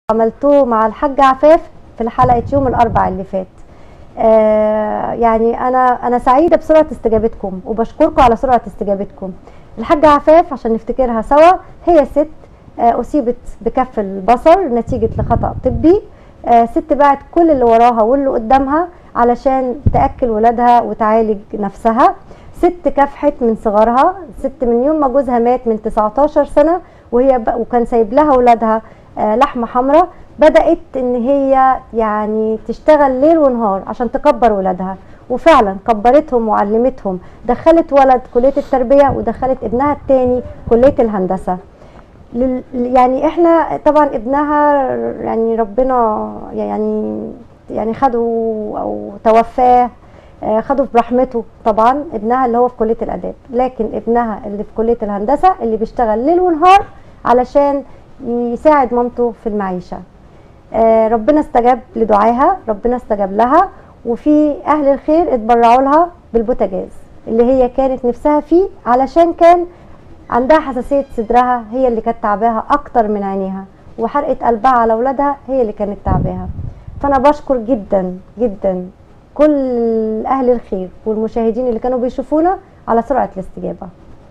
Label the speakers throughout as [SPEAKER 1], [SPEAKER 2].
[SPEAKER 1] عملتوه مع الحاج عفاف في حلقه يوم الاربع اللي فات آه يعني انا انا سعيده بسرعه استجابتكم وبشكركم على سرعه استجابتكم الحاجه عفاف عشان نفتكرها سوا هي ست آه اصيبت بكف البصر نتيجه لخطا طبي آه ست باعت كل اللي وراها واللي قدامها علشان تاكل ولادها وتعالج نفسها ست كافحت من صغرها ست من يوم ما جوزها مات من 19 سنه وهي ب... وكان سايب لها ولادها آه لحمه حمراء بدات ان هي يعني تشتغل ليل ونهار عشان تكبر ولادها وفعلا كبرتهم وعلمتهم دخلت ولد كليه التربيه ودخلت ابنها الثاني كليه الهندسه لل... يعني احنا طبعا ابنها يعني ربنا يعني يعني خده او توفاه خده برحمته طبعا ابنها اللي هو في كليه الاداب لكن ابنها اللي في كليه الهندسه اللي بيشتغل ليل ونهار علشان يساعد مامته في المعيشه ربنا استجاب لدعائها ربنا استجاب لها وفي اهل الخير اتبرعوا لها بالبوتاجاز اللي هي كانت نفسها فيه علشان كان عندها حساسيه صدرها هي اللي كانت تعباها اكتر من عينيها وحرقه قلبها على اولادها هي اللي كانت تعباها فانا بشكر جدا جدا كل اهل الخير والمشاهدين اللي كانوا بيشوفونا على سرعه الاستجابه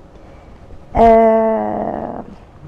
[SPEAKER 1] آه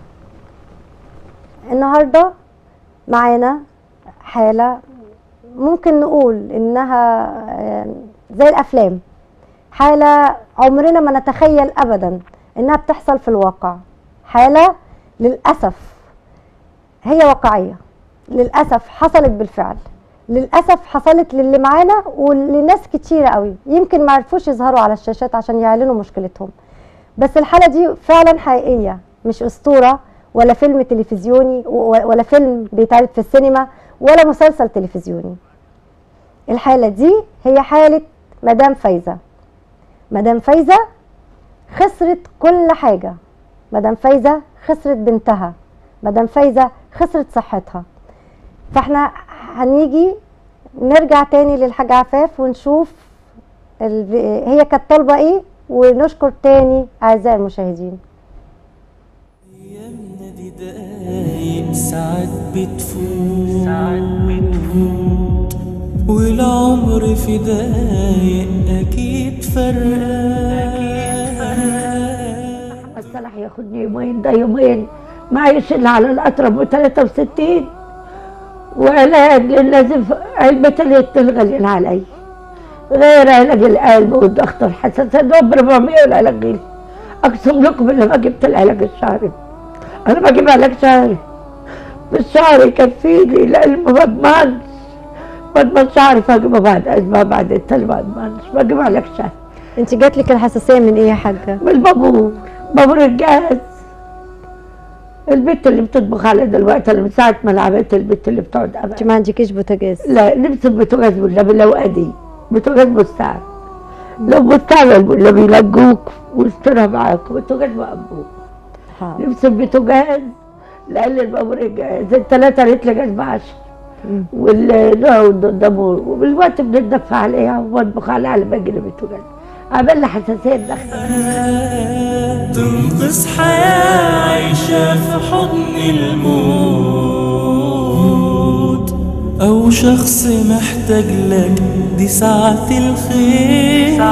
[SPEAKER 1] النهارده معانا حاله ممكن نقول انها آه زي الافلام حاله عمرنا ما نتخيل ابدا انها بتحصل في الواقع حاله للاسف هي واقعيه للاسف حصلت بالفعل للاسف حصلت للي معانا ولناس كتيره قوي يمكن ما عرفوش يظهروا على الشاشات عشان يعلنوا مشكلتهم بس الحاله دي فعلا حقيقيه مش اسطوره ولا فيلم تلفزيوني ولا فيلم بيتعرض في السينما ولا مسلسل تلفزيوني الحاله دي هي حاله مدام فايزه مدام فايزه خسرت كل حاجه مدام فايزه خسرت بنتها مدام فايزه خسرت صحتها فاحنا هنيجي نرجع تاني للحاجة عفاف ونشوف ال... هي كانت طالبة ايه ونشكر تاني اعزائي المشاهدين
[SPEAKER 2] ايامنا دي دقايق ساعات بتفوت ساعات بتفوت والعمر في دقايق اكيد فرقان
[SPEAKER 3] الصلاح ياخدني يومين ده يومين معيش الا على الاطرب و 63 وعلاج للنزف علبة اليد الغاليين علي غير علاج القلب والضغط والحساسية ب 400 والعلاج غالي اقسم لكم اللي ما جبت العلاج الشهري انا بجيب علاج شهري بالشهر يكفيني لان ما بضمنش ما بضمنش اعرف اجيبه بعد اسبوع بعد التاني ما بضمنش بجيب علاج شهري
[SPEAKER 1] انت جات لك الحساسيه من ايه يا حاجه
[SPEAKER 3] من البابور بابور الجاهز البت اللي بتطبخ على دلوقتي انا من ساعه ما لعبت البت اللي بتقعد
[SPEAKER 1] انت
[SPEAKER 3] أبقى.
[SPEAKER 1] ما عندكيش بوتاجاز
[SPEAKER 3] لا نفس البوتاجاز والنبي لو ادي بوتاجاز مستعمل لو مستعمل ولا بيلجوك واسترها معاك بوتاجاز مقبول
[SPEAKER 1] حاضر.
[SPEAKER 3] نفس البوتاجاز لان البابور الجاهز الثلاثه لتر جاز ب 10
[SPEAKER 1] مم.
[SPEAKER 3] والنوع والدمور وبالوقت بنتدفع عليها وبطبخ عليها على باقي البوتاجاز عمل لي حساسيه دخل
[SPEAKER 2] تنقذ حياة عايشة في حضن الموت أو شخص محتاج لك دي ساعة الخير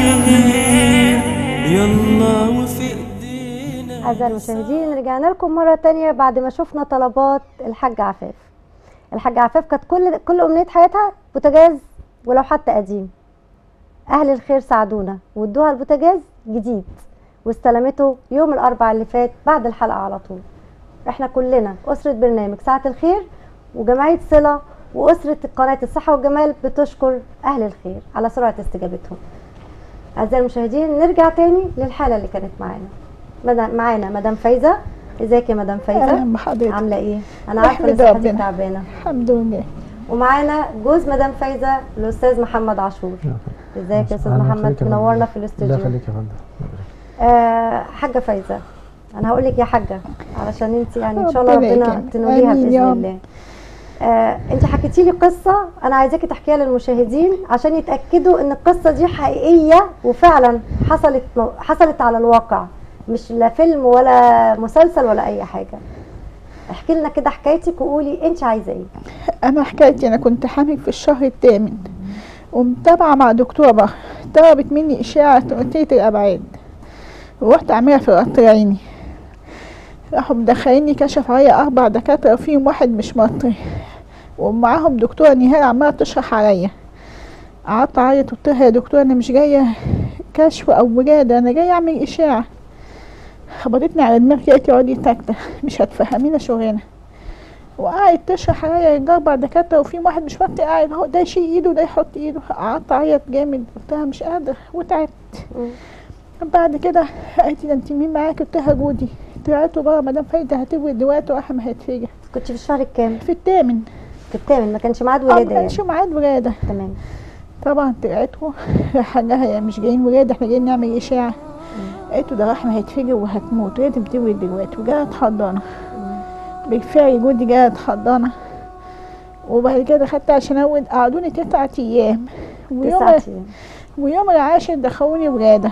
[SPEAKER 2] يلا وفي ايدينا
[SPEAKER 1] اعزائي المشاهدين رجعنا لكم مره تانية بعد ما شفنا طلبات الحاجه عفاف الحاجه عفاف كانت كل كل امنيه حياتها بوتاجاز ولو حتى قديم اهل الخير ساعدونا وادوها البوتاجاز جديد واستلمته يوم الاربعاء اللي فات بعد الحلقه على طول احنا كلنا اسره برنامج ساعه الخير وجمعيه صله واسره قناه الصحه والجمال بتشكر اهل الخير على سرعه استجابتهم اعزائي المشاهدين نرجع تاني للحاله اللي كانت معانا مدام- معانا مدام فايزه ازيك يا مدام فايزه
[SPEAKER 4] اهلا بحضرتك
[SPEAKER 1] عامله ايه انا عارفه ان
[SPEAKER 4] احمد
[SPEAKER 1] صحتك
[SPEAKER 4] ربنا.
[SPEAKER 1] تعبانه
[SPEAKER 4] الحمد لله
[SPEAKER 1] ومعانا جوز مدام فايزه الاستاذ محمد عاشور ازيك يا استاذ
[SPEAKER 5] أهلا
[SPEAKER 1] محمد
[SPEAKER 5] بحضرتك يا فندم.
[SPEAKER 1] منورنا في
[SPEAKER 5] الله
[SPEAKER 1] الاستوديو
[SPEAKER 5] يخليك يا فندم
[SPEAKER 1] آه حاجه فايزه انا هقول لك يا حاجه علشان انت يعني ان شاء الله
[SPEAKER 4] ربنا
[SPEAKER 1] ربنا
[SPEAKER 4] يكرمك.
[SPEAKER 1] تنوليها
[SPEAKER 4] آمين يا
[SPEAKER 1] باذن
[SPEAKER 4] رب.
[SPEAKER 1] الله آه انت حكيتي لي قصه انا عايزاكي تحكيها للمشاهدين عشان يتاكدوا ان القصه دي حقيقيه وفعلا حصلت حصلت على الواقع مش لا فيلم ولا مسلسل ولا اي حاجه احكي لنا كده حكايتك وقولي انت عايزه ايه
[SPEAKER 4] انا حكايتي انا كنت حامل في الشهر الثامن ومتابعه مع دكتوره طلبت مني اشعه ثلاثيه الابعاد ورحت اعملها في القطر عيني راحوا مدخليني كشف عليا اربع دكاتره فيهم واحد مش مصري ومعاهم دكتوره نهال عماله تشرح عليا قعدت اعيط قلت لها يا دكتوره انا مش جايه كشف او ولاده انا جايه اعمل اشاعه خبطتني على دماغي قالت لي اقعدي ساكته مش هتفهمينا شغلنا وقعدت تشرح عليا اربع دكاتره وفي واحد مش مصري قاعد اهو ده يشيل ايده وده يحط ايده قعدت اعيط جامد قلت لها مش قادره وتعبت بعد كده قالت لي ده انت مين معاك قلت لها جودي طلعت بره مدام فايده هتولد دلوقتي واحد ما هيتفجر
[SPEAKER 1] كنت في الشهر الكام
[SPEAKER 4] في الثامن
[SPEAKER 1] في الثامن ما كانش ميعاد
[SPEAKER 4] اه ما
[SPEAKER 1] ولاده يعني
[SPEAKER 4] كانش ميعاد ولاده
[SPEAKER 1] تمام
[SPEAKER 4] طبعا طلعته راح قال لها يا مش جايين ولاده احنا جايين نعمل اشاعه قالت له ده رحمه هيتفجر وهتموت لازم تولد دلوقتي وجات حضانه بالفعل جودي جات حضانه وبعد كده خدت عشان اولد قعدوني تسعة ايام ويوم
[SPEAKER 1] تسعة ايام
[SPEAKER 4] ويوم العاشر دخلوني ولاده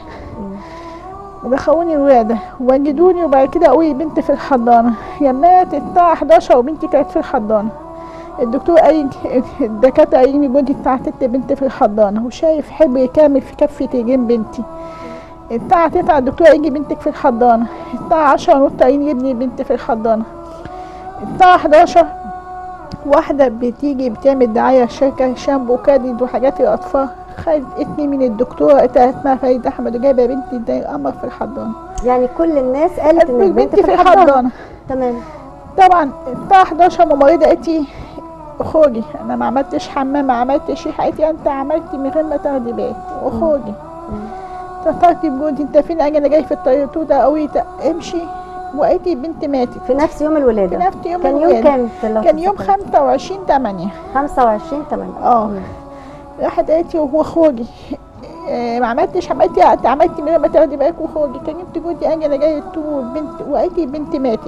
[SPEAKER 4] ودخلوني الولادة وجدوني وبعد كده قوي بنتي في الحضانة جمعت الساعة 11 وبنتي كانت في الحضانة الدكتور قال الدكاترة قالوا لي جوزي بتاع تت بنتي في الحضانة وشايف حبر كامل في كفة رجلين بنتي الساعة 9 الدكتور قال لي بنتك في الحضانة الساعة 10 ونص قال لي ابني بنتي في الحضانة الساعة 11 واحدة بتيجي بتعمل دعاية شركة شامبو كادد وحاجات الأطفال خدت اسمي من الدكتورة قالت اسمها فريدة أحمد وجايبة بنتي زي القمر في الحضانة
[SPEAKER 1] يعني كل الناس قالت ان البنت
[SPEAKER 4] بنتي في الحضانة
[SPEAKER 1] تمام
[SPEAKER 4] طبعا الساعة 11 ممرضة قالت لي اخرجي انا ما عملتش حمام ما عملتش شيء قالت لي انت عملتي من غير ما تاخدي بالك اخرجي اتصلت بجوزي انت فين اجي انا جاي في الطريق قلت له قوي امشي وقالت لي البنت ماتت
[SPEAKER 1] في نفس يوم الولاده
[SPEAKER 4] في نفس يوم
[SPEAKER 1] كان يوم
[SPEAKER 4] الولادة.
[SPEAKER 1] كام في لو
[SPEAKER 4] كان يوم
[SPEAKER 1] تفتكر؟
[SPEAKER 4] 25 8
[SPEAKER 1] 25 8
[SPEAKER 4] اه راحت قالت لي وهو خروجي آه، ما عملتش عملتي انت عملتي من غير ما تاخدي بالك وخروجي كلمت جوزي اجي انا جاي قلت له البنت وقالت لي البنت ماتت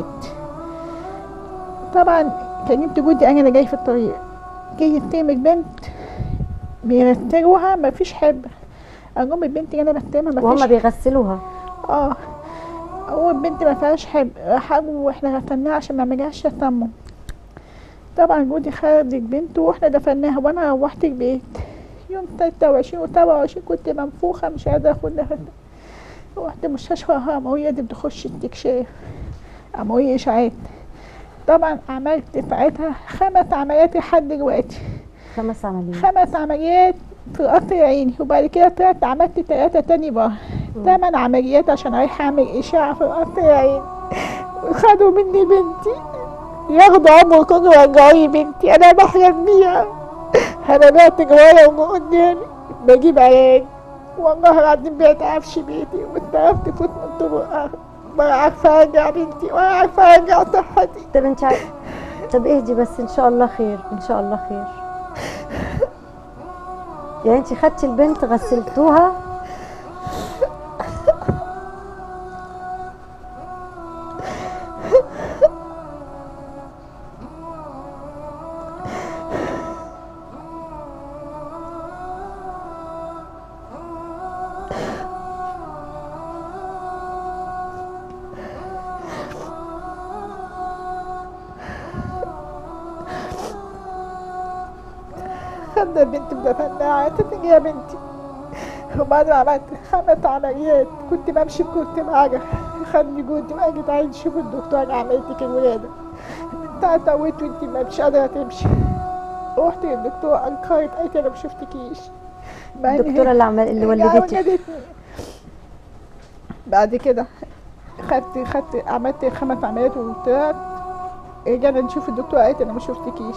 [SPEAKER 4] طبعا كلمت جوزي اجي انا جاي في الطريق جاي يستلم البنت بيرتلوها ما فيش حبر قال لهم البنت اللي انا بستلمها ما
[SPEAKER 1] وهم
[SPEAKER 4] فيش
[SPEAKER 1] بيغسلوها
[SPEAKER 4] اه هو البنت ما فيهاش حب حجم واحنا غسلناها عشان ما عملهاش تسمم طبعا جودي خرج البنت واحنا دفناها وانا روحت البيت يوم 23 و 27 كنت منفوخة مش قادرة اخد نفس رحت مستشفى هرموية دي بتخش استكشاف عموية اشعاعات طبعا عملت ساعتها خمس عمليات لحد دلوقتي
[SPEAKER 1] خمس عمليات
[SPEAKER 4] خمس عمليات في قطر عيني وبعد كده طلعت عملت تلاتة تاني بره تمن عمليات عشان رايحة أعمل إشاعة في قطر عيني خدوا مني بنتي ياخدوا عمر كله ويرجعوا بنتي أنا بحلم بيها أنا بعت جوايا وما قدامي بجيب علاج والله العظيم بعت عفش بيتي واتعرفت فوت من طرق ولا عارفة أرجع بنتي ولا عارفة أرجع صحتي
[SPEAKER 1] طب انت عاي... طب اهدي بس ان شاء الله خير ان شاء الله خير يعني انت خدتي البنت غسلتوها
[SPEAKER 4] خدنا البنت بدفناها عيطت يا بنتي وبعد ما عملت خمس عمليات كنت بمشي بكرة معجة خدني جوزي وقال لي تعالي نشوف الدكتور انا عملتك الولادة من ساعة قويت وانت ما مش قادرة تمشي رحت للدكتور انكرت قالت لي انا ما شفتكيش مع إن هي-
[SPEAKER 1] الدكتوره اللي عمل اللي
[SPEAKER 4] هي
[SPEAKER 1] ولدتك
[SPEAKER 4] ولدتني بعد كده خدت خدت عملت خمس عمليات وطلعت رجعنا نشوف الدكتور قالت انا ما شفتكيش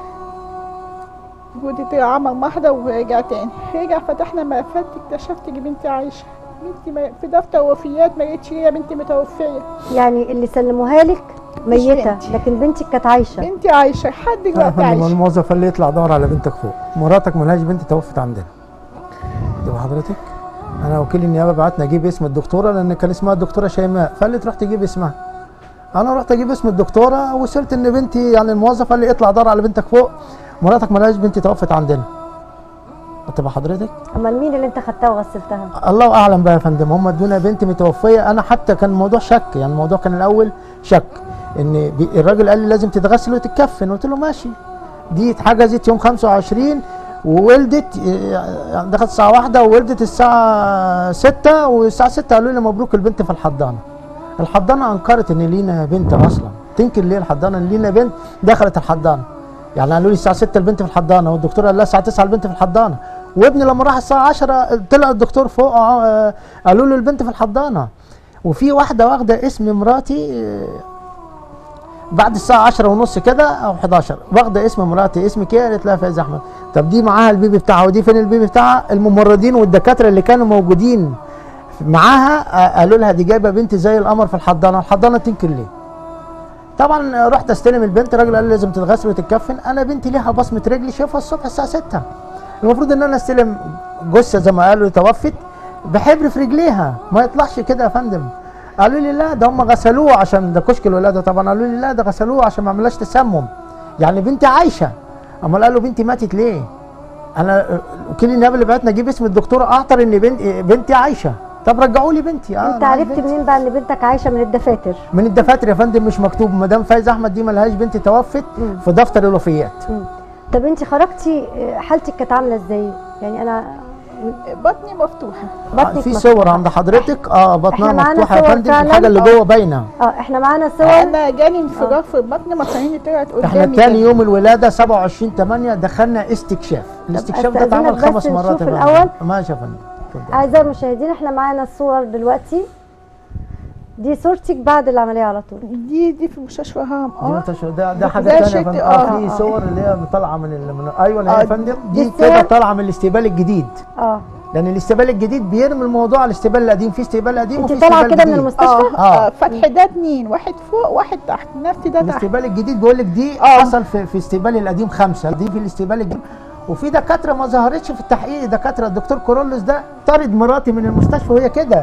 [SPEAKER 4] جودي طلع عمل واحدة ورجع تاني رجع فتحنا ملفات اكتشفت ان بنتي عايشة بنتي ما- في دفتر وفيات ما لقيتش ليا بنتي متوفية
[SPEAKER 1] يعني اللي سلموها لك ميته
[SPEAKER 4] بنتي.
[SPEAKER 1] لكن بنتك كانت عايشه
[SPEAKER 4] بنتي عايشة لحد
[SPEAKER 5] يا
[SPEAKER 4] دلوقتي
[SPEAKER 5] فندم
[SPEAKER 4] عايشة
[SPEAKER 5] الموظف اللي يطلع دور على بنتك فوق مراتك ملهاش بنت توفت عندنا تبقى حضرتك انا وكيل النيابه بعتنا اجيب اسم الدكتوره لان كان اسمها الدكتوره شيماء فقال لي تروح تجيب اسمها انا رحت اجيب اسم الدكتوره وصلت ان بنتي يعني الموظف قال لي اطلع دور على بنتك فوق مراتك ملهاش بنت توفت عندنا تبقى حضرتك
[SPEAKER 1] امال مين اللي انت خدتها وغسلتها
[SPEAKER 5] الله اعلم بقى يا فندم هم ادونا بنت متوفيه انا حتى كان الموضوع شك يعني الموضوع كان الاول شك ان بي- الراجل قال لي لازم تتغسل وتتكفن قلت له ماشي دي اتحجزت يوم 25 وولدت آه، دخلت الساعه واحدة وولدت الساعه 6 والساعه 6 قالوا لي مبروك البنت في الحضانه الحضانه انكرت ان لينا بنت اصلا تنكر ليه الحضانه ان لينا بنت دخلت الحضانه يعني قالوا لي الساعه 6 البنت في الحضانه والدكتور قال لها الساعه 9 البنت في الحضانه وابني لما راح الساعه 10 طلع الدكتور فوق آه، قالوا له البنت في الحضانه وفي واحده واخده اسم مراتي آه، بعد الساعه 10 ونص كده او 11 واخده اسم مراتي اسمك ايه قالت لها فايز احمد طب دي معاها البيبي بتاعها ودي فين البيبي بتاعها الممرضين والدكاتره اللي كانوا موجودين معاها آه، قالوا لها دي جايبه بنت زي القمر في الحضانه الحضانه تنكر ليه طبعا رحت استلم البنت الراجل قال لي لازم تتغسل وتتكفن انا بنتي ليها بصمه رجلي شايفها الصبح الساعه 6 المفروض ان انا استلم جثه زي ما قالوا توفت بحبر في رجليها ما يطلعش كده يا فندم قالوا لي لا ده هم غسلوه عشان ده كشك الولاده طبعا قالوا لي لا ده غسلوه عشان ما عملهاش تسمم يعني بنتي عايشه امال قالوا بنتي ماتت ليه انا وكيل النيابه اللي بعتنا اجيب اسم الدكتوره اعتر ان بنت بنتي عايشه طب رجعوا لي بنتي اه
[SPEAKER 1] انت
[SPEAKER 5] أنا عايز
[SPEAKER 1] عرفت
[SPEAKER 5] بنتي.
[SPEAKER 1] منين بقى ان بنتك عايشه من الدفاتر
[SPEAKER 5] من الدفاتر يا فندم مش مكتوب مدام فايز احمد دي ملهاش بنت توفت
[SPEAKER 1] مم.
[SPEAKER 5] في دفتر الوفيات
[SPEAKER 1] مم. طب انت خرجتي اه، حالتك كانت عامله ازاي يعني انا
[SPEAKER 4] بطني مفتوحه
[SPEAKER 1] بطنك
[SPEAKER 5] في
[SPEAKER 1] مفتوحة.
[SPEAKER 5] صور عند حضرتك اه بطنها
[SPEAKER 1] إحنا معانا
[SPEAKER 5] مفتوحه يا
[SPEAKER 1] صور
[SPEAKER 5] فندم
[SPEAKER 1] فعلاً.
[SPEAKER 5] الحاجه اللي جوه باينه
[SPEAKER 1] اه احنا معانا صور
[SPEAKER 4] انا جالي انفجار في البطن مصاريني طلعت قدامي
[SPEAKER 5] احنا تاني
[SPEAKER 4] كده.
[SPEAKER 5] يوم الولاده 27 8 دخلنا استكشاف الاستكشاف ده
[SPEAKER 1] أستأذنك
[SPEAKER 5] اتعمل
[SPEAKER 1] بس
[SPEAKER 5] خمس مرات
[SPEAKER 1] نشوف
[SPEAKER 5] يا فندم.
[SPEAKER 1] الأول.
[SPEAKER 5] ماشي يا فندم اتفضل.
[SPEAKER 1] اعزائي المشاهدين احنا معانا الصور دلوقتي دي صورتك بعد العمليه على طول
[SPEAKER 4] دي دي في مستشفى هام
[SPEAKER 5] دي
[SPEAKER 4] اه
[SPEAKER 5] منتشر- ده ده
[SPEAKER 4] ده
[SPEAKER 5] حاجه
[SPEAKER 4] زي
[SPEAKER 5] ثانيه يا
[SPEAKER 4] شكل-
[SPEAKER 5] فندم
[SPEAKER 4] آه،
[SPEAKER 5] اه
[SPEAKER 1] آه.
[SPEAKER 5] في صور اللي هي طالعه من, ال- من ايوه
[SPEAKER 4] آه،
[SPEAKER 5] يا فندم
[SPEAKER 1] دي
[SPEAKER 5] دي كده
[SPEAKER 1] صور-
[SPEAKER 5] طالعه من الاستقبال الجديد
[SPEAKER 1] اه
[SPEAKER 5] لان الاستقبال الجديد بيرمي الموضوع على الاستقبال القديم في استقبال قديم
[SPEAKER 1] انت
[SPEAKER 5] وفي
[SPEAKER 1] طالعه
[SPEAKER 5] استقبال
[SPEAKER 1] كده من
[SPEAKER 5] جديد.
[SPEAKER 1] المستشفى
[SPEAKER 4] اه,
[SPEAKER 5] آه.
[SPEAKER 4] آه. فتح ده اتنين واحد فوق واحد تحت نفس ده تحت
[SPEAKER 5] الاستقبال الجديد بيقول لك دي
[SPEAKER 4] آه.
[SPEAKER 5] حصل في في استقبال القديم خمسه دي في الاستقبال الجديد وفي دكاتره ما ظهرتش في التحقيق دكاتره الدكتور كورولوس ده طرد مراتي من المستشفى وهي كده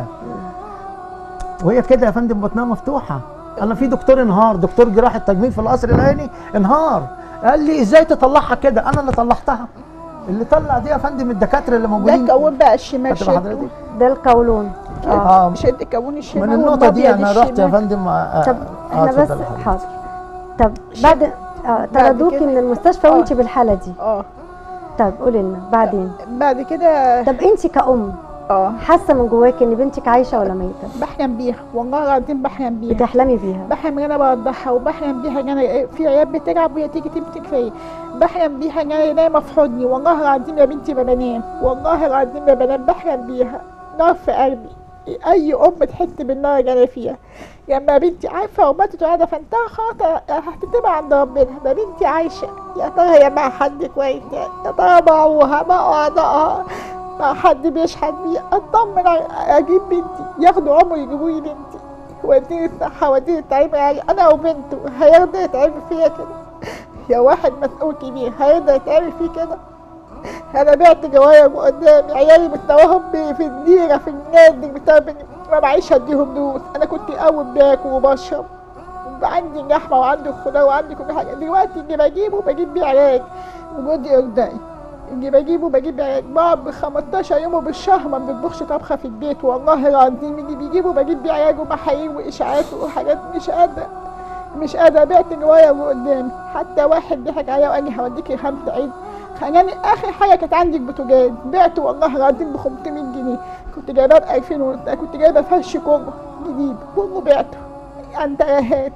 [SPEAKER 5] وهي كده يا فندم بطنها مفتوحه انا في دكتور انهار دكتور جراح التجميل في القصر العيني انهار قال لي ازاي تطلعها كده انا اللي طلعتها اللي طلع دي يا فندم الدكاتره اللي
[SPEAKER 4] ده
[SPEAKER 5] موجودين
[SPEAKER 4] الكون بقى الشمال
[SPEAKER 5] هتبقى
[SPEAKER 4] شده
[SPEAKER 5] حضرتك
[SPEAKER 1] ده القولون اه
[SPEAKER 5] اه
[SPEAKER 4] شد الكون الشمال
[SPEAKER 5] من النقطه دي
[SPEAKER 4] والأبيض
[SPEAKER 5] انا رحت يا
[SPEAKER 4] الشمال.
[SPEAKER 5] فندم آه،
[SPEAKER 1] طب
[SPEAKER 5] آه،
[SPEAKER 1] احنا بس
[SPEAKER 5] اتفضل حضرتك.
[SPEAKER 1] حاضر طب بعد اه طردوكي
[SPEAKER 4] كده-
[SPEAKER 1] من المستشفى
[SPEAKER 4] آه.
[SPEAKER 1] وانت بالحاله دي
[SPEAKER 4] اه
[SPEAKER 1] طب قولي لنا بعدين
[SPEAKER 4] بعد كده
[SPEAKER 1] طب انت كأم
[SPEAKER 4] اه
[SPEAKER 1] حاسه من جواكي ان بنتك عايشه ولا ميته
[SPEAKER 4] بحلم بيها والله العظيم بحلم بيها
[SPEAKER 1] بتحلمي بيها
[SPEAKER 4] بحلم ان انا بوضحها وبحلم بيها ان انا في عيال بتلعب وهي تيجي تمسك فيا بحلم بيها ان انا نايمه في حضني والله العظيم يا بنتي ما بنام والله العظيم ما بنام بحلم بيها نار في قلبي اي ام تحس بالنار اللي انا فيها لما بنتي عارفه وماتت وقاعده فانتها خلاص هتتبع عند ربنا ده بنتي عايشه يا ترى هي مع حد كويس يا ترى مع ابوها مع اعضائها مع حد بيشحت بيها اطمن على- اجيب بنتي ياخدوا عمر يجيبوا لي بنتي وديني الصحة وديني التعليم يعني أنا وبنته هيرضى يتعمل فيا كده يا واحد مسؤول كبير هيرضى يتعمل فيه كده أنا بعت جوايا قدامي عيالي بتنوهم بي- في الديرة في النادي بتاع ما معيش أديهم دروس أنا كنت أول باكل وبشرب عندي لحمة وعندي خضار وعندي كل حاجة دلوقتي اللي بجيبه بجيب بيه علاج وجوزي إرضائي اللي بجيبه بجيب بيه علاج بقعد ب 15 يوم بالشهر ما بنطبخش طبخة في البيت والله العظيم اللي بيجيبه بجيب بيه علاج ومحاليل وإشاعات وحاجات مش قادرة مش قادرة بعت جوايا قدامي حتى واحد ضحك عليا وقال لي هوديكي خمسة عيد خلاني آخر حاجة كانت عندي البوتاجاز بعته والله العظيم ب 500 جنيه كنت جايباه ب 2000 ونص كنت جايبة فرش كومو جديد كله بعته انترهات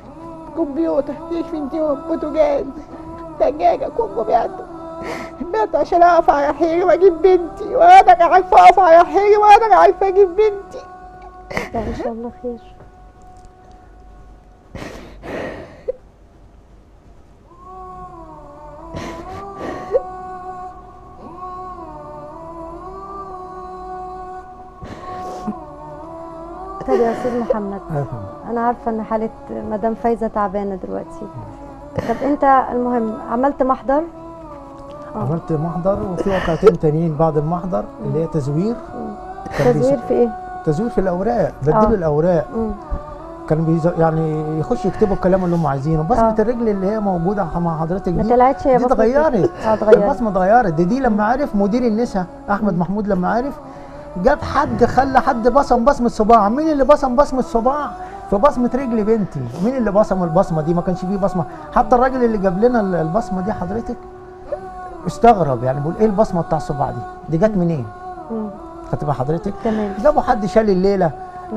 [SPEAKER 4] كمبيوتر تلفزيون بوتاجاز ثلاجة كله بعته بعته عشان اقف على حيلي واجيب بنتي وانا عارفة اقف على حيلي وانا عارفة اجيب بنتي
[SPEAKER 1] لا ان شاء الله خير طب يا استاذ محمد
[SPEAKER 5] أيوة يا فندم.
[SPEAKER 1] انا عارفه ان حاله مدام فايزه تعبانه دلوقتي طب انت المهم عملت محضر آه.
[SPEAKER 5] عملت محضر وفي واقعتين تانيين بعد المحضر اللي هي تزوير كان
[SPEAKER 1] تزوير
[SPEAKER 5] بيس-
[SPEAKER 1] في ايه؟
[SPEAKER 5] تزوير في الاوراق بدلوا
[SPEAKER 1] آه.
[SPEAKER 5] الاوراق
[SPEAKER 1] مم.
[SPEAKER 5] كانوا بيز... يعني يخش يكتبوا الكلام اللي هم عايزينه بصمه
[SPEAKER 1] آه.
[SPEAKER 5] الرجل اللي هي موجوده مع حضرتك
[SPEAKER 1] ما
[SPEAKER 5] دي
[SPEAKER 1] طلعتش هي
[SPEAKER 5] دي
[SPEAKER 1] بصمة
[SPEAKER 5] اتغيرت
[SPEAKER 1] اه اتغيرت
[SPEAKER 5] البصمه اتغيرت دي, دي لما عرف مدير النساء احمد محمود لما عرف جاب حد خلى حد بصم بصمه صباع مين اللي بصم بصمه صباع في بصمه رجل بنتي مين اللي بصم البصمه دي ما كانش فيه بصمه حتى الراجل اللي جاب لنا ال- البصمه دي حضرتك استغرب يعني بيقول ايه البصمه بتاع الصباع دي دي جت منين
[SPEAKER 1] مم.
[SPEAKER 5] خدت بال حضرتك
[SPEAKER 1] تمام
[SPEAKER 5] جابوا حد شال الليله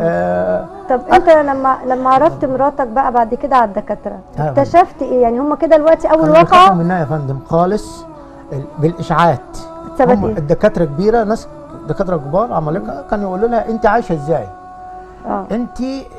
[SPEAKER 5] آه
[SPEAKER 1] طب انت لما لما عرضت مراتك بقى بعد كده على الدكاتره
[SPEAKER 5] أيوة.
[SPEAKER 1] اكتشفت ايه يعني هم كده دلوقتي اول
[SPEAKER 5] كانوا بيخافوا
[SPEAKER 1] واقعه
[SPEAKER 5] منها يا فندم خالص ال- بالاشاعات
[SPEAKER 1] اتثبت
[SPEAKER 5] هم
[SPEAKER 1] ايه
[SPEAKER 5] الدكاتره كبيره ناس دكاتره كبار عمالقه كانوا يقولوا لها انت عايشه ازاي؟
[SPEAKER 1] اه
[SPEAKER 5] انت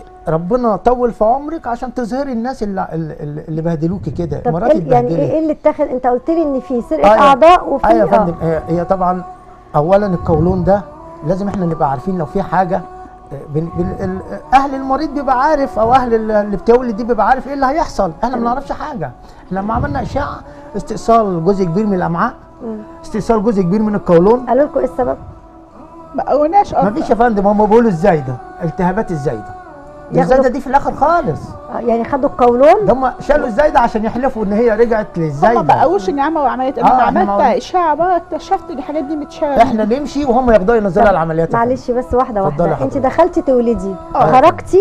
[SPEAKER 5] ربنا طول في عمرك عشان تظهري الناس اللي اللي, اللي بهدلوكي كده
[SPEAKER 1] طب
[SPEAKER 5] مراتي
[SPEAKER 1] إيه يعني ايه
[SPEAKER 5] اتبهدلت
[SPEAKER 1] إيه اللي اتاخد انت قلت لي ان في سرقه
[SPEAKER 5] أيوة.
[SPEAKER 1] اعضاء وفي
[SPEAKER 5] ايوه يا
[SPEAKER 1] آه.
[SPEAKER 5] فندم هي- هي طبعا اولا القولون ده لازم احنا نبقى عارفين لو في حاجه آه، بن بن ال- اهل المريض بيبقى عارف او اهل ال- اللي بتولد دي بيبقى عارف ايه اللي هيحصل احنا ما نعرفش حاجه احنا لما عملنا اشعه استئصال جزء كبير من الامعاء
[SPEAKER 1] مم.
[SPEAKER 5] استئصال جزء كبير من القولون
[SPEAKER 1] قالوا لكم ايه السبب؟
[SPEAKER 4] ما قلناش
[SPEAKER 5] ما فيش يا فندم هم بيقولوا الزايده التهابات الزايده
[SPEAKER 1] ياخدوا-
[SPEAKER 5] الزايده دي في الاخر خالص
[SPEAKER 1] آه يعني خدوا القولون
[SPEAKER 5] ده هم شالوا الزايده عشان يحلفوا ان هي رجعت
[SPEAKER 4] هم ما
[SPEAKER 5] للزايده
[SPEAKER 4] بقوش ان عملوا عمليات
[SPEAKER 5] آه،
[SPEAKER 4] انا
[SPEAKER 5] إحنا
[SPEAKER 4] عملت
[SPEAKER 5] ما قلنا-
[SPEAKER 4] اشعه بقى اكتشفت ان الحاجات دي متشالة
[SPEAKER 5] احنا نمشي وهم ياخدوا ينزلوا العمليات يا فندم.
[SPEAKER 1] معلش بس واحده
[SPEAKER 5] اتفضلي
[SPEAKER 1] واحده انت
[SPEAKER 5] حضرتك.
[SPEAKER 1] دخلتي تولدي
[SPEAKER 4] آه.
[SPEAKER 1] خرجتي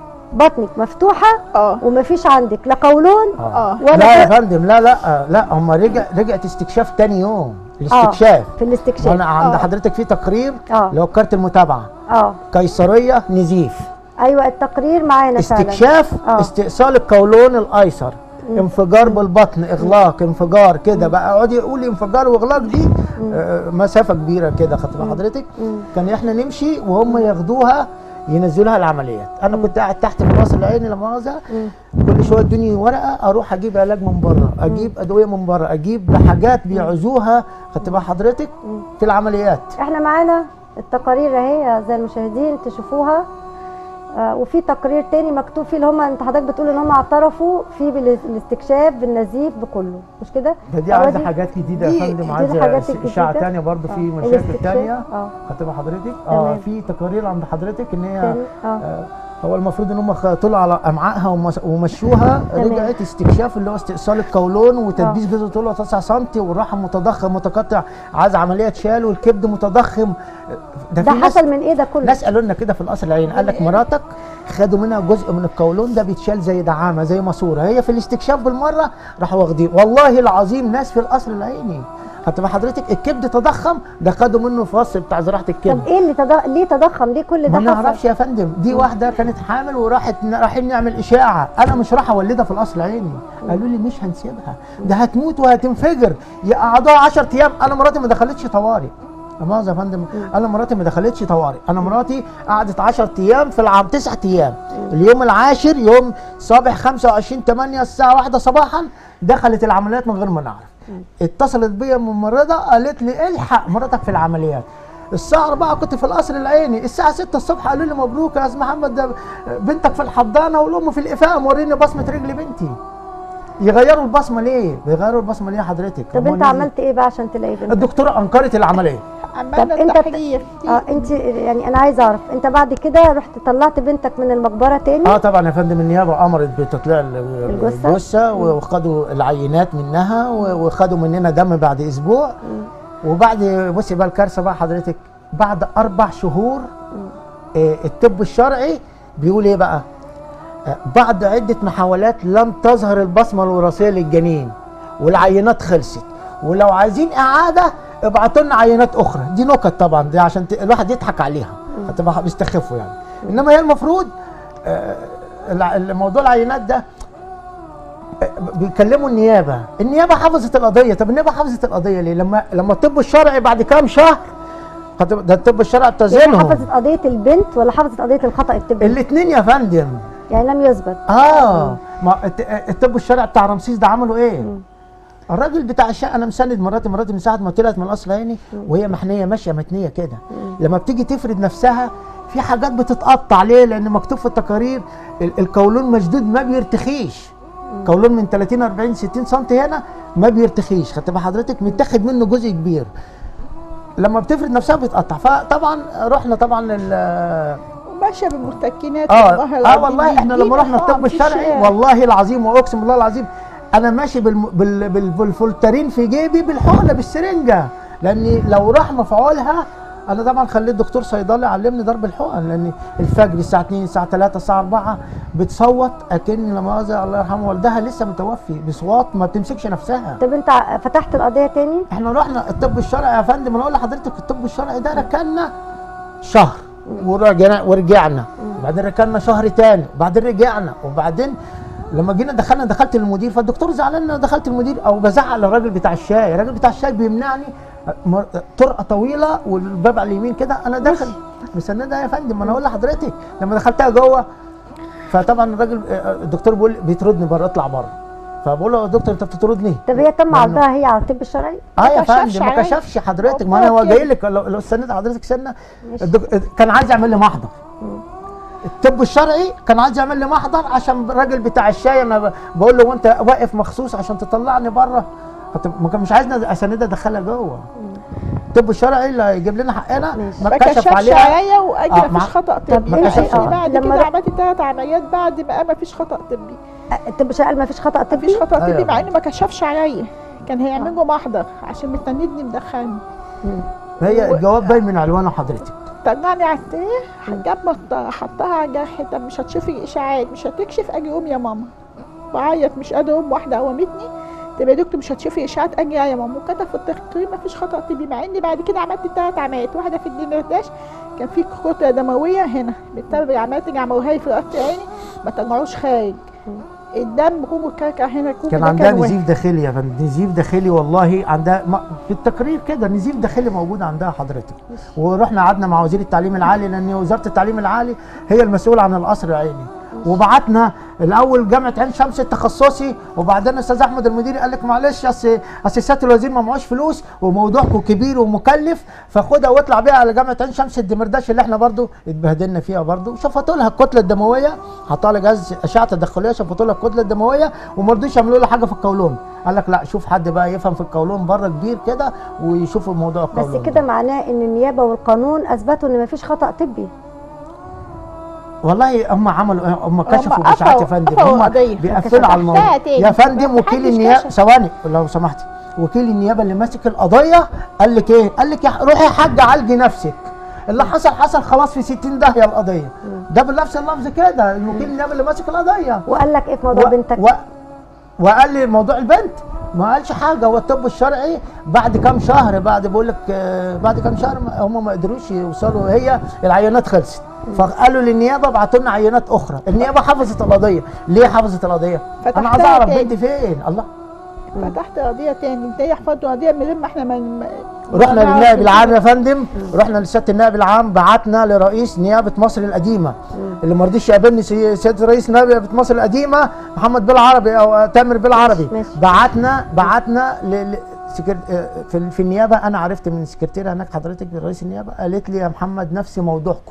[SPEAKER 1] بطنك مفتوحه
[SPEAKER 4] اه
[SPEAKER 1] ومفيش عندك لا قولون
[SPEAKER 4] اه
[SPEAKER 1] ولا
[SPEAKER 5] لا يا
[SPEAKER 1] ف-
[SPEAKER 5] فندم لا لا لا هم رجع رجعت استكشاف تاني يوم الاستكشاف
[SPEAKER 1] في الاستكشاف
[SPEAKER 5] وانا عند
[SPEAKER 4] آه.
[SPEAKER 5] حضرتك في تقرير
[SPEAKER 1] اه
[SPEAKER 5] اللي هو كارت المتابعه
[SPEAKER 1] اه
[SPEAKER 5] قيصريه نزيف
[SPEAKER 1] ايوه التقرير معانا فعلا
[SPEAKER 5] استكشاف
[SPEAKER 1] آه.
[SPEAKER 5] استئصال القولون الايسر انفجار بالبطن اغلاق انفجار كده بقى اقعدي يقول لي انفجار واغلاق دي آه مسافه كبيره كده خدت بال حضرتك
[SPEAKER 1] مم.
[SPEAKER 5] كان احنا نمشي وهم ياخدوها ينزلوها العمليات انا كنت قاعد تحت في الراس العيني لما مؤاخذه
[SPEAKER 1] مم.
[SPEAKER 5] كل شويه ادوني ورقه اروح اجيب علاج من بره اجيب ادويه من بره اجيب حاجات بيعوزوها خدت بال حضرتك في العمليات
[SPEAKER 1] احنا معانا التقارير اهي زي المشاهدين تشوفوها آه وفي تقرير تاني مكتوب فيه اللي هم انت حضرتك بتقول ان هم اعترفوا فيه بالاستكشاف بالنزيف بكله مش كده؟
[SPEAKER 5] ده دي
[SPEAKER 1] هو
[SPEAKER 5] عايزه
[SPEAKER 1] دي-
[SPEAKER 5] حاجات جديده يا
[SPEAKER 1] دي-
[SPEAKER 5] فندم
[SPEAKER 1] دي
[SPEAKER 5] عايزه
[SPEAKER 1] الحاجات
[SPEAKER 5] اشاعه
[SPEAKER 1] الجديدة.
[SPEAKER 5] ثانيه برضه في
[SPEAKER 1] آه.
[SPEAKER 5] مشاكل
[SPEAKER 1] الاستكشاف.
[SPEAKER 5] ثانيه
[SPEAKER 1] اه
[SPEAKER 5] خدت بال حضرتك اه
[SPEAKER 1] تمام.
[SPEAKER 5] في تقارير عند حضرتك ان هي
[SPEAKER 1] تاني اه
[SPEAKER 5] آه، هو المفروض ان هم طلعوا على امعائها ومس- ومشوها
[SPEAKER 1] تمام.
[SPEAKER 5] رجعت استكشاف اللي هو استئصال القولون وتدبيس جزء طوله 9 سم والرحم متضخم متقطع عايز عمليه شال والكبد متضخم ده,
[SPEAKER 1] ده
[SPEAKER 5] في ناس
[SPEAKER 1] حصل من ايه ده كله؟
[SPEAKER 5] ناس قالوا لنا كده في القصر العيني قال لك مراتك خدوا منها جزء من القولون ده بيتشال زي دعامه زي ماسوره هي في الاستكشاف بالمره راحوا واخدين والله العظيم ناس في القصر العيني هتبقى حضرتك الكبد تضخم ده خدوا منه فص بتاع زراعه الكبد
[SPEAKER 1] طب ايه اللي تضخ... ليه تضخم ليه كل
[SPEAKER 5] ما
[SPEAKER 1] ده حصل؟
[SPEAKER 5] نعرفش يا فندم دي واحده كانت حامل وراحت رايحين نعمل اشاعه انا مش راح اولدها في القصر العيني قالوا لي مش هنسيبها ده هتموت وهتنفجر يقعدوها 10 ايام انا مراتي ما دخلتش طوارئ لا مؤاخذة يا فندم انا مراتي ما دخلتش طوارئ انا مراتي قعدت 10 ايام في العام 9 ايام اليوم العاشر يوم صباح 25 8 الساعه 1 صباحا دخلت العمليات من غير ما نعرف اتصلت بيا ممرضه قالت لي الحق مراتك في العمليات الساعة 4 كنت في القصر العيني، الساعة 6 الصبح قالوا لي مبروك يا استاذ محمد ده بنتك في الحضانة والأم في الإفاءة موريني بصمة رجل بنتي. يغيروا البصمة ليه؟ بيغيروا البصمة ليه حضرتك؟
[SPEAKER 1] طب
[SPEAKER 5] هو
[SPEAKER 1] انت
[SPEAKER 5] نزل-
[SPEAKER 1] عملت ايه بقى عشان تلاقي بنتك؟
[SPEAKER 5] الدكتورة أنكرت العملية.
[SPEAKER 4] عملنا
[SPEAKER 1] طب انت
[SPEAKER 4] التحليل
[SPEAKER 1] اه انت يعني انا عايزه اعرف انت بعد كده رحت طلعت بنتك من المقبره تاني
[SPEAKER 5] اه طبعا يا فندم النيابه امرت بتطليع ال-
[SPEAKER 1] الجثة؟
[SPEAKER 5] الجثه وخدوا العينات منها و- وخدوا مننا دم بعد اسبوع وبعد بصي بقى الكارثه بقى حضرتك بعد اربع شهور آه الطب الشرعي بيقول ايه بقى؟ آه بعد عده محاولات لم تظهر البصمه الوراثيه للجنين والعينات خلصت ولو عايزين اعاده ابعتوا لنا عينات اخرى دي نكت طبعا دي عشان ت... الواحد يضحك عليها هتبقى بيستخفوا يعني انما هي المفروض آه، الع- الموضوع العينات ده آه، بيكلموا النيابه النيابه حفظت القضيه طب النيابه حفظت القضيه ليه لما لما الطب الشرعي بعد كام شهر هتبقى- ده الطب الشرعي
[SPEAKER 1] يعني
[SPEAKER 5] ابتزلهم
[SPEAKER 1] حفظت قضيه البنت ولا حفظت قضيه الخطا الطبي
[SPEAKER 5] الاثنين يا فندم
[SPEAKER 1] يعني لم يثبت
[SPEAKER 5] اه ما الت- الطب الشرعي بتاع رمسيس ده عملوا ايه؟ الراجل بتاع الشقه انا مساند مراتي مراتي من ساعه ما طلعت من القصر العيني وهي محنيه ماشيه متنيه كده لما بتيجي تفرد نفسها في حاجات بتتقطع ليه؟ لان مكتوب في التقارير ال- القولون مشدود ما بيرتخيش قولون من 30 40 60 سم هنا ما بيرتخيش خدت بال حضرتك متاخد منه جزء كبير لما بتفرد نفسها بتقطع فطبعا رحنا طبعا لل
[SPEAKER 4] وماشيه بالمستكنات
[SPEAKER 5] اه
[SPEAKER 4] والله
[SPEAKER 5] اه
[SPEAKER 4] العظيم
[SPEAKER 5] والله احنا لما
[SPEAKER 4] بيجينا
[SPEAKER 5] رحنا الطب
[SPEAKER 4] طعم في
[SPEAKER 5] الشرعي
[SPEAKER 4] الشارع.
[SPEAKER 5] والله العظيم واقسم بالله العظيم انا ماشي بالم... بال... بال... بالفولترين في جيبي بالحقنه بالسرنجه لاني لو راح مفعولها انا طبعا خليت دكتور صيدلي علمني ضرب الحقن لان الفجر الساعه 2 الساعه 3 الساعه 4 بتصوت اكن لما مؤاخذة الله يرحمه والدها لسه متوفي بصوات ما بتمسكش نفسها
[SPEAKER 1] طب انت فتحت القضيه تاني
[SPEAKER 5] احنا رحنا الطب الشرعي يا فندم انا اقول لحضرتك الطب الشرعي ده ركنا شهر ورجعنا ورجعنا وبعدين ركنا شهر تاني وبعدين رجعنا وبعدين لما جينا دخلنا دخلت المدير فالدكتور زعلان ان انا دخلت المدير او بزعق للراجل بتاع الشاي الراجل بتاع الشاي بيمنعني مر- طرقه طويله والباب على اليمين كده انا داخل مسندها يا فندم ما انا اقول لحضرتك لما دخلتها جوه فطبعا الراجل آه، الدكتور بيقول بيطردني بره اطلع بره فبقول له يا دكتور انت بتطردني
[SPEAKER 1] طب هي تم
[SPEAKER 5] لأنه-
[SPEAKER 1] عرضها هي على الطب الشرعي
[SPEAKER 5] اه يا
[SPEAKER 4] كشفش
[SPEAKER 5] فندم ما
[SPEAKER 4] عليا.
[SPEAKER 5] كشفش حضرتك
[SPEAKER 4] قلت
[SPEAKER 5] ما انا هو
[SPEAKER 4] لك
[SPEAKER 5] جاي
[SPEAKER 4] كده.
[SPEAKER 5] لك لو لو استنيت حضرتك سنه الدك... كان عايز يعمل لي محضر الطب الشرعي كان عايز يعمل لي محضر عشان الراجل بتاع الشاي انا ب- بقول له وانت واقف مخصوص عشان تطلعني بره فت- ما كان مش عايزنا اساندها ادخلها جوه الطب الشرعي اللي هيجيب لنا حقنا
[SPEAKER 1] ماشي.
[SPEAKER 5] ما
[SPEAKER 4] ما
[SPEAKER 5] كشف
[SPEAKER 4] كشفش
[SPEAKER 5] عليها
[SPEAKER 4] عليا واجي
[SPEAKER 5] آه،
[SPEAKER 4] مفيش
[SPEAKER 5] مع-
[SPEAKER 4] خطا
[SPEAKER 1] طب
[SPEAKER 4] طبي
[SPEAKER 5] ما
[SPEAKER 4] يعني
[SPEAKER 5] كشفش عليا.
[SPEAKER 4] بعد
[SPEAKER 1] لما
[SPEAKER 4] كده
[SPEAKER 1] ر-
[SPEAKER 4] عملت ثلاث عمليات بعد ما ما فيش خطا طبي
[SPEAKER 1] الطب الشرعي قال ما فيش خطا طبي
[SPEAKER 4] مفيش خطا
[SPEAKER 5] أيوة.
[SPEAKER 4] طبي مع انه ما كشفش عليا كان هيعمل له محضر عشان مستندني مدخلني
[SPEAKER 5] هي الجواب باين من عنوانه حضرتك
[SPEAKER 4] طلعني على السرير جاب مسطره حطها على جرحي طب مش هتشوفي اشاعات مش هتكشف اجي قوم يا ماما بعيط مش قادره اقوم واحده قومتني طب يا دكتور مش هتشوفي اشاعات اجي يا ماما وكتب في التقرير مفيش خطا طبي مع اني بعد كده عملت ثلاث عمليات واحده في الدمرداش كان في كتله دمويه هنا بسبب العمليات اللي عملوها لي في رأس عيني ما طلعوش خارج الدم كله كركع هنا كله
[SPEAKER 5] كان
[SPEAKER 4] ده
[SPEAKER 5] عندها
[SPEAKER 4] واحد.
[SPEAKER 5] نزيف داخلي يا فندم نزيف داخلي والله عندها ما في التقرير كده نزيف داخلي موجود عندها حضرتك ورحنا قعدنا مع وزير التعليم العالي لان وزاره التعليم العالي هي المسؤوله عن القصر العيني وبعتنا الاول جامعه عين شمس التخصصي وبعدين الاستاذ احمد المدير قال لك معلش اصل اصل سياده الوزير ما معهوش فلوس وموضوعكم كبير ومكلف فخدها واطلع بيها على جامعه عين شمس الدمرداش اللي احنا برضو اتبهدلنا فيها برضو شفطوا لها الكتله الدمويه حطها لها جهاز اشعه تدخليه شفطوا لها الكتله الدمويه وما رضوش يعملوا لها حاجه في القولون قال لك لا شوف حد بقى يفهم في القولون بره كبير كده ويشوف الموضوع القولون
[SPEAKER 1] بس كده معناه ان النيابه والقانون اثبتوا ان ما فيش خطا طبي
[SPEAKER 5] والله هم عملوا هم كشفوا
[SPEAKER 4] قفوا-
[SPEAKER 5] بشعات يا فندم
[SPEAKER 4] قفوا
[SPEAKER 5] هم
[SPEAKER 4] القضية.
[SPEAKER 5] بيقفلوا على الموضوع
[SPEAKER 4] فتحتها تاني.
[SPEAKER 5] يا فندم
[SPEAKER 4] ما
[SPEAKER 5] وكيل
[SPEAKER 4] حدش
[SPEAKER 5] النيابه
[SPEAKER 4] كشف.
[SPEAKER 5] ثواني لو سمحتي وكيل النيابه اللي ماسك القضيه قال لك ايه؟ قال لك يا ح- روحي يا حاجه عالجي نفسك اللي حصل حصل خلاص في 60 داهيه القضيه ده بنفس اللفظ كده الوكيل النيابه اللي ماسك القضيه
[SPEAKER 1] وقال لك ايه في موضوع
[SPEAKER 5] و-
[SPEAKER 1] بنتك
[SPEAKER 5] و... وقال لي موضوع البنت ما قالش حاجه هو الطب الشرعي بعد كام شهر بعد بقول لك آه، بعد كام شهر ما- هم ما قدروش يوصلوا هي العينات خلصت فقالوا للنيابه ابعتوا لنا عينات اخرى النيابه حفظت القضيه ليه حفظت القضيه انا عايز
[SPEAKER 4] فتحتها
[SPEAKER 5] اعرف
[SPEAKER 4] تاني.
[SPEAKER 5] بنتي فين الله
[SPEAKER 4] فتحت قضيه تاني انت يحفظوا قضيه من غير ما احنا ما ما-
[SPEAKER 5] رحنا
[SPEAKER 4] ما نعرف
[SPEAKER 5] للنائب العام
[SPEAKER 4] كده.
[SPEAKER 5] يا فندم رحنا لسياده النائب العام بعتنا لرئيس نيابه مصر القديمه اللي ما رضيش يقابلني سي- سياده رئيس نيابه مصر القديمه محمد بالعربي او تامر بالعربي
[SPEAKER 1] ماشي.
[SPEAKER 5] بعتنا بعتنا ل... ل... سكر... آه، في, في النيابه انا عرفت من السكرتيره هناك حضرتك رئيس النيابه قالت لي يا محمد نفس موضوعكم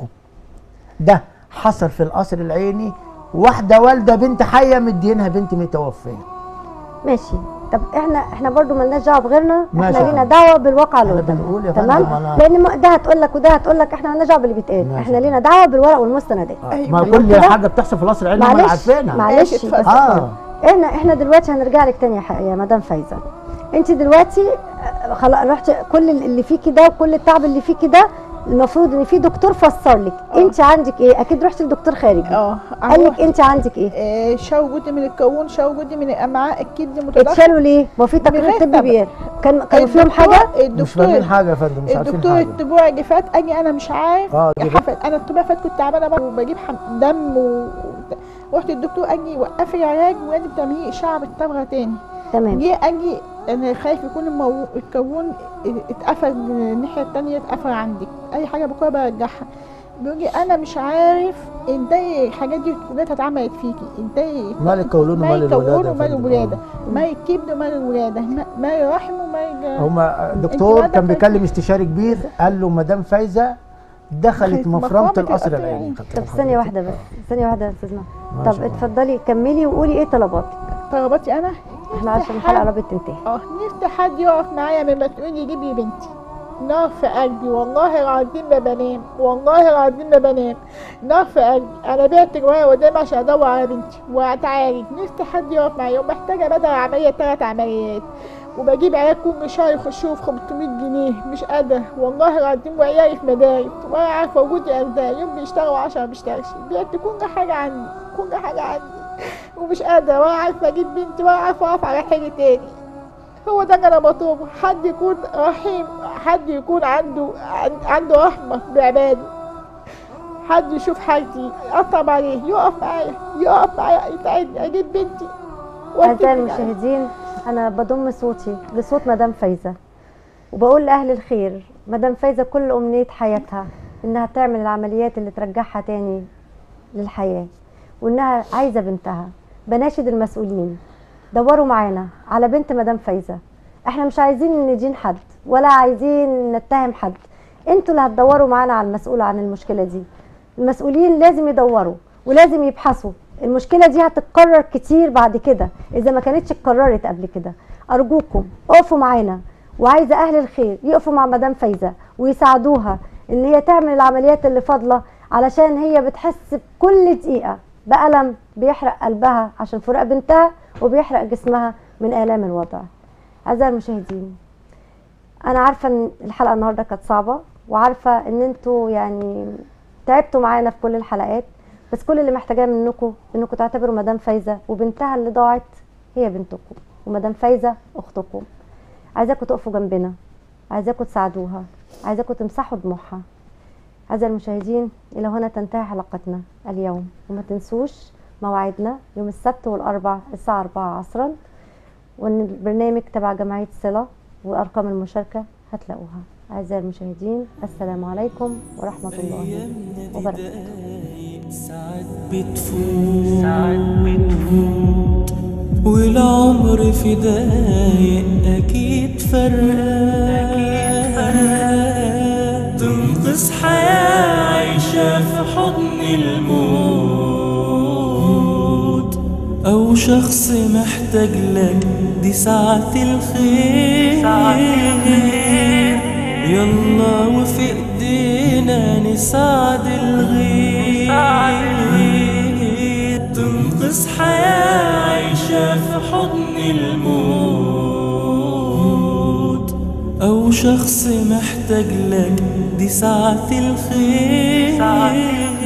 [SPEAKER 5] ده حصل في القصر العيني واحده والده بنت حيه مدينها بنت متوفيه
[SPEAKER 1] ماشي طب احنا احنا برضو مالناش دعوه بغيرنا
[SPEAKER 5] ماشي.
[SPEAKER 1] احنا لينا دعوه بالواقع اللي
[SPEAKER 5] احنا
[SPEAKER 1] قدامنا
[SPEAKER 5] بنقول يا
[SPEAKER 1] تمام
[SPEAKER 5] فندم أنا-
[SPEAKER 1] لان م- ده هتقول لك وده هتقول لك احنا مالناش دعوه باللي بيتقال
[SPEAKER 5] ماشي.
[SPEAKER 1] احنا لينا دعوه بالورق والمستندات
[SPEAKER 4] أيوة.
[SPEAKER 5] ما
[SPEAKER 4] تمام
[SPEAKER 5] كل
[SPEAKER 1] كده؟
[SPEAKER 5] حاجه بتحصل في القصر العيني هم اللي
[SPEAKER 1] معلش
[SPEAKER 5] عارفينها
[SPEAKER 1] معلش
[SPEAKER 4] ماشي،
[SPEAKER 1] بس
[SPEAKER 4] اتفضل.
[SPEAKER 5] اه
[SPEAKER 1] احنا احنا دلوقتي هنرجع لك تاني يا, ح- يا مدام فايزه انت دلوقتي آه، خلاص رحت كل اللي فيكي ده وكل التعب اللي فيكي ده المفروض ان في دكتور فسر لك انت عندك ايه اكيد رحتي لدكتور خارجي
[SPEAKER 4] اه
[SPEAKER 1] قال لك انت عندك ايه
[SPEAKER 4] آه، شو جزء من الكون شو جزء من الامعاء الكبد متدخل
[SPEAKER 1] اتشالوا ليه ما في تقرير
[SPEAKER 4] غير
[SPEAKER 1] طبي
[SPEAKER 4] سبب.
[SPEAKER 1] بيان كان كانوا فيهم
[SPEAKER 4] الدكتور-
[SPEAKER 1] حاجه
[SPEAKER 5] مش
[SPEAKER 4] الدكتور
[SPEAKER 5] فاهمين حاجه يا فندم مش عارفين
[SPEAKER 4] الدكتور
[SPEAKER 5] حاجه
[SPEAKER 4] الاسبوع اللي فات اجي انا مش عارف
[SPEAKER 5] اه
[SPEAKER 4] يا
[SPEAKER 5] دي
[SPEAKER 4] حفل انا الاسبوع اللي فات كنت تعبانه بقى وبجيب حم- دم و... رحت الدكتور اجي وقف لي علاج ولازم تعملي اشعه بالصبغه تاني
[SPEAKER 1] تمام
[SPEAKER 4] جه اجي انا خايف يكون المو... الكون اتقفل من الناحيه التانية اتقفل عندك اي حاجه بكره برجعها بيقول لي انا مش عارف ازاي الحاجات دي كلها اتعملت فيكي ازاي
[SPEAKER 5] مال القولون ومال
[SPEAKER 4] مال القولون
[SPEAKER 5] الولاده يا
[SPEAKER 4] ومال
[SPEAKER 5] فندم.
[SPEAKER 4] الولاده مال الكبد ومال الولاده ما- مال الرحم ومال
[SPEAKER 5] هما الدكتور
[SPEAKER 4] ماذا
[SPEAKER 5] كان
[SPEAKER 4] فاكر؟
[SPEAKER 5] بيكلم استشاري كبير قال له مدام فايزه دخلت
[SPEAKER 4] دخلت
[SPEAKER 5] مفرمه
[SPEAKER 4] مفرمة
[SPEAKER 5] القصر
[SPEAKER 4] القصر
[SPEAKER 5] العيني
[SPEAKER 1] طب ثانيه واحده بس ثانيه واحده يا استاذ نهى.
[SPEAKER 5] ما
[SPEAKER 1] طب
[SPEAKER 5] شاء الله.
[SPEAKER 1] اتفضلي كملي وقولي ايه طلباتك
[SPEAKER 4] طلباتي انا
[SPEAKER 1] احنا عشان الحلقه قربت تنتهي
[SPEAKER 4] اه نفسي حد يقف معايا من مسؤول يجيب لي بنتي نار في قلبي والله العظيم ما بنام والله العظيم ما بنام نار في قلبي انا بعت جوايا قدام عشان ادور على بنتي واتعالج نفسي حد يقف معايا ومحتاجه بدل عمليه ثلاث عمليات وبجيب عيال كل شهر يخشوا في 500 جنيه مش قادرة والله العظيم وعيالي في مدارس ولا عارفة وجودي ازاي يوم بيشتغلوا عشرة بيشتغلش بعت كل حاجة عندي كل حاجة عندي ومش قادرة ولا عارفة اجيب بنتي ولا عارفة اقف على حاجة تاني هو ده اللي انا بطلبه حد يكون رحيم حد يكون عنده عن- عنده رحمة بعباده حد يشوف حالتي يقطب عليه يقف معايا يقف معايا يساعدني اجيب بنتي
[SPEAKER 1] أعزائي
[SPEAKER 4] وأتفق عليه.
[SPEAKER 1] المشاهدين أنا بضم صوتي لصوت مدام فايزة وبقول لأهل الخير مدام فايزة كل أمنية حياتها إنها تعمل العمليات اللي ترجعها تاني للحياة وإنها عايزة بنتها بناشد المسؤولين دوروا معانا على بنت مدام فايزة احنا مش عايزين ندين حد ولا عايزين نتهم حد انتوا اللي هتدوروا معانا على المسؤول عن المشكلة دي المسؤولين لازم يدوروا ولازم يبحثوا المشكلة دي هتتكرر كتير بعد كده إذا ما كانتش اتكررت قبل كده أرجوكم اقفوا معانا وعايزة أهل الخير يقفوا مع مدام فايزة ويساعدوها إن هي تعمل العمليات اللي فاضلة علشان هي بتحس بكل دقيقة بألم بيحرق قلبها عشان فراق بنتها وبيحرق جسمها من آلام الوضع أعزائي المشاهدين أنا عارفة إن الحلقة النهاردة كانت صعبة وعارفة إن انتوا يعني تعبتوا معانا في كل الحلقات بس كل اللي محتاجاه منكم انكم تعتبروا مدام فايزه وبنتها اللي ضاعت هي بنتكم ومدام فايزه اختكم عايزاكم تقفوا جنبنا عايزاكم تساعدوها عايزاكم تمسحوا دموعها أعزائي المشاهدين إلى هنا تنتهي حلقتنا اليوم وما تنسوش موعدنا يوم السبت والأربع الساعة 4 عصرا وإن البرنامج تبع جمعية صلة وأرقام المشاركة هتلاقوها أعزائي المشاهدين السلام عليكم ورحمة الله
[SPEAKER 2] أيامنا دي
[SPEAKER 1] وبركاته
[SPEAKER 2] دقايق ساعات بتفوت ساعات بتفوت والعمر في دقايق أكيد فرقان تنقذ حياة عايشة في حضن الموت أو شخص محتاج لك دي ساعة الخير يلا وفي ايدينا نساعد الغير تنقذ حياة عايشة في حضن الموت أو شخص محتاج لك دي ساعة الخير